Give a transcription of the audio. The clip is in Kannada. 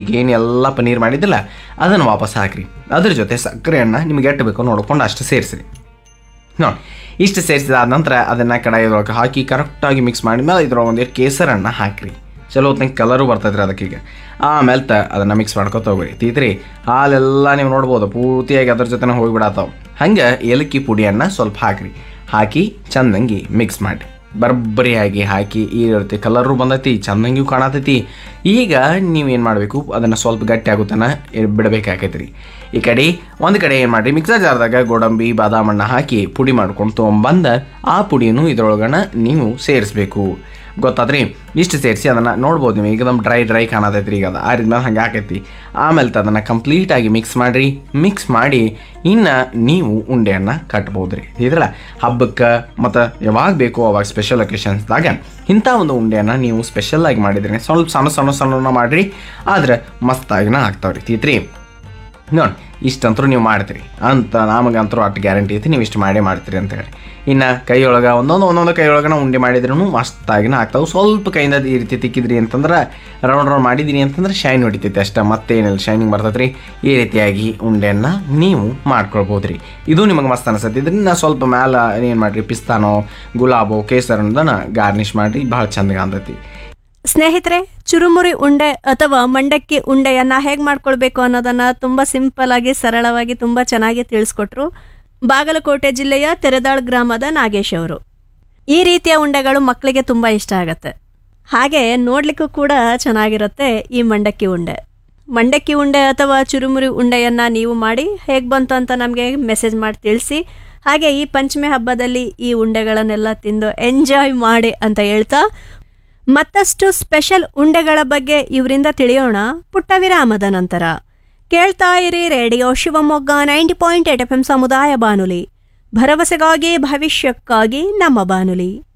ಈಗ ಏನು ಎಲ್ಲ ಪನ್ನೀರ್ ಮಾಡಿದ್ದಿಲ್ಲ ಅದನ್ನು ವಾಪಸ್ ಹಾಕ್ರಿ ಅದ್ರ ಜೊತೆ ಸಕ್ಕರೆಯನ್ನು ನಿಮ್ಗೆ ಎಷ್ಟು ಬೇಕೋ ನೋಡ್ಕೊಂಡು ಅಷ್ಟು ಸೇರಿಸ್ರಿ ನೋಡಿ ಇಷ್ಟು ಸೇರಿಸಿದ ನಂತರ ಅದನ್ನು ಕಡಾಯಿದೊಳಗೆ ಹಾಕಿ ಕರೆಕ್ಟಾಗಿ ಮಿಕ್ಸ್ ಮಾಡಿದ್ಮೇಲೆ ಇದ್ರೊಳಗೆ ಒಂದಿಷ್ಟು ಕೇಸರನ್ನು ಹಾಕ್ರಿ ಚಲೋ ಹೊತ್ತಿನ ಕಲರು ಬರ್ತೈತ್ರಿ ಅದಕ್ಕೀಗ ಆಮೇಲೆ ತ ಅದನ್ನು ಮಿಕ್ಸ್ ಮಾಡ್ಕೊತ ಹೋಗ್ರಿ ತೀತ್ರಿ ಹಾಲೆಲ್ಲ ನೀವು ನೋಡ್ಬೋದು ಪೂರ್ತಿಯಾಗಿ ಅದ್ರ ಜೊತೆನೇ ಹೋಗಿಬಿಡತ್ತಾವ ಹಂಗೆ ಏಲಕ್ಕಿ ಪುಡಿಯನ್ನು ಸ್ವಲ್ಪ ಹಾಕ್ರಿ ಹಾಕಿ ಚಂದಂಗಿ ಮಿಕ್ಸ್ ಮಾಡಿ ಬರ್ಬರಿಯಾಗಿ ಹಾಕಿ ಈ ರೀತಿ ಕಲರು ಬಂದೈತಿ ಚಂದಂಗಿಯೂ ಕಾಣತೈತಿ ಈಗ ನೀವೇನು ಮಾಡಬೇಕು ಅದನ್ನು ಸ್ವಲ್ಪ ಗಟ್ಟಿ ಆಗುತ್ತಾನ ಬಿಡಬೇಕಾಗೈತೆ ರೀ ಈ ಕಡೆ ಒಂದು ಕಡೆ ಏನು ಮಾಡಿರಿ ಮಿಕ್ಸರ್ ಜಾರ್ದಾಗ ಗೋಡಂಬಿ ಬಾದಾಮಣ್ಣ ಹಾಕಿ ಪುಡಿ ಮಾಡ್ಕೊಂಡು ತೊಗೊಂಬಂದ ಆ ಪುಡಿಯನ್ನು ಇದ್ರೊಳಗನ ನೀವು ಸೇರಿಸ್ಬೇಕು ಗೊತ್ತಾದ್ರಿ ಇಷ್ಟು ಸೇರಿಸಿ ಅದನ್ನು ನೋಡ್ಬೋದು ನೀವು ಏಕದಮ್ ಡ್ರೈ ಡ್ರೈ ಕಾಣತೈತ್ರಿ ಈಗ ಅದು ಆರಿದ್ಮೇಲೆ ಹಂಗೆ ಆಕೈತಿ ಆಮೇಲೆ ಅದನ್ನು ಕಂಪ್ಲೀಟಾಗಿ ಮಿಕ್ಸ್ ಮಾಡಿರಿ ಮಿಕ್ಸ್ ಮಾಡಿ ಇನ್ನು ನೀವು ಉಂಡೆಯನ್ನು ಕಟ್ಬೋದು ರೀ ಇದ್ರಲ್ಲ ಹಬ್ಬಕ್ಕೆ ಮತ್ತು ಯಾವಾಗ ಬೇಕೋ ಅವಾಗ ಸ್ಪೆಷಲ್ ಒಕೇಶನ್ಸ್ದಾಗ ಇಂಥ ಒಂದು ಉಂಡೆಯನ್ನು ನೀವು ಸ್ಪೆಷಲಾಗಿ ಮಾಡಿದ್ರಿ ಸ್ವಲ್ಪ ಸಣ್ಣ ಸಣ್ಣ ಸಣ್ಣ ಮಾಡಿರಿ ಆದ್ರೆ ಮಸ್ತಾಗಿನ ಆಗ್ತಾವ್ರಿ ತೀತ್ರಿ ನೋಡಿ ಇಷ್ಟಂತರೂ ನೀವು ಮಾಡ್ತೀರಿ ಅಂತ ನಮಗಂತರೂ ಅಷ್ಟು ಗ್ಯಾರಂಟಿ ಐತಿ ನೀವು ಇಷ್ಟು ಮಾಡೇ ಮಾಡ್ತೀರಿ ಅಂತ ಹೇಳಿ ಇನ್ನು ಕೈಯೊಳಗೆ ಒಂದೊಂದು ಒಂದೊಂದು ಕೈಯೊಳಗೆ ಉಂಡೆ ಮಾಡಿದ್ರೂ ಮಸ್ತಾಗಿನ ಆಗ್ತಾವೆ ಸ್ವಲ್ಪ ಕೈಯಿಂದ ಈ ರೀತಿ ತಿಕ್ಕಿದ್ರಿ ಅಂತಂದ್ರೆ ರೌಂಡ್ ರೌಂಡ್ ಮಾಡಿದಿರಿ ಅಂತಂದ್ರೆ ಶೈನ್ ಹೊಡಿತೈತೆ ಅಷ್ಟೇ ಮತ್ತೇನಿಲ್ಲ ಶೈನಿಂಗ್ ಬರ್ತೈತೆ ರೀ ಈ ರೀತಿಯಾಗಿ ಉಂಡೆಯನ್ನು ನೀವು ಮಾಡ್ಕೊಳ್ಬೋದು ರೀ ಇದು ನಿಮಗೆ ಮಸ್ತ್ ಅನಿಸ್ತೈತಿ ಇದನ್ನ ಸ್ವಲ್ಪ ಮ್ಯಾಲ ಏನು ಮಾಡಿರಿ ಪಿಸ್ತಾನೋ ಗುಲಾಬೋ ಕೇಸರನ್ನ ಗಾರ್ನಿಷ್ ಮಾಡಿರಿ ಭಾಳ ಚಂದ ಕಾಣ್ತೈತಿ ಸ್ನೇಹಿತರೆ ಚುರುಮುರಿ ಉಂಡೆ ಅಥವಾ ಮಂಡಕ್ಕಿ ಉಂಡೆಯನ್ನ ಹೇಗೆ ಮಾಡ್ಕೊಳ್ಬೇಕು ಅನ್ನೋದನ್ನ ತುಂಬಾ ಸಿಂಪಲ್ ಆಗಿ ಸರಳವಾಗಿ ತುಂಬಾ ಚೆನ್ನಾಗಿ ತಿಳಿಸ್ಕೊಟ್ರು ಬಾಗಲಕೋಟೆ ಜಿಲ್ಲೆಯ ತೆರೆದಾಳ್ ಗ್ರಾಮದ ನಾಗೇಶ್ ಅವರು ಈ ರೀತಿಯ ಉಂಡೆಗಳು ಮಕ್ಕಳಿಗೆ ತುಂಬಾ ಇಷ್ಟ ಆಗತ್ತೆ ಹಾಗೆ ನೋಡ್ಲಿಕ್ಕೂ ಕೂಡ ಚೆನ್ನಾಗಿರುತ್ತೆ ಈ ಮಂಡಕ್ಕಿ ಉಂಡೆ ಮಂಡಕ್ಕಿ ಉಂಡೆ ಅಥವಾ ಚುರುಮುರಿ ಉಂಡೆಯನ್ನ ನೀವು ಮಾಡಿ ಹೇಗೆ ಬಂತು ಅಂತ ನಮಗೆ ಮೆಸೇಜ್ ಮಾಡಿ ತಿಳಿಸಿ ಹಾಗೆ ಈ ಪಂಚಮಿ ಹಬ್ಬದಲ್ಲಿ ಈ ಉಂಡೆಗಳನ್ನೆಲ್ಲ ತಿಂದು ಎಂಜಾಯ್ ಮಾಡಿ ಅಂತ ಹೇಳ್ತಾ ಮತ್ತಷ್ಟು ಸ್ಪೆಷಲ್ ಉಂಡೆಗಳ ಬಗ್ಗೆ ಇವರಿಂದ ತಿಳಿಯೋಣ ಪುಟ್ಟ ವಿರಾಮದ ನಂತರ ಕೇಳ್ತಾ ಇರಿ radio Shivamogga ninety point eight F M ಸಮುದಾಯ ಬಾನುಲಿ ಭರವಸೆಗಾಗಿ ಭವಿಷ್ಯಕ್ಕಾಗಿ ನಮ್ಮ ಬಾನುಲಿ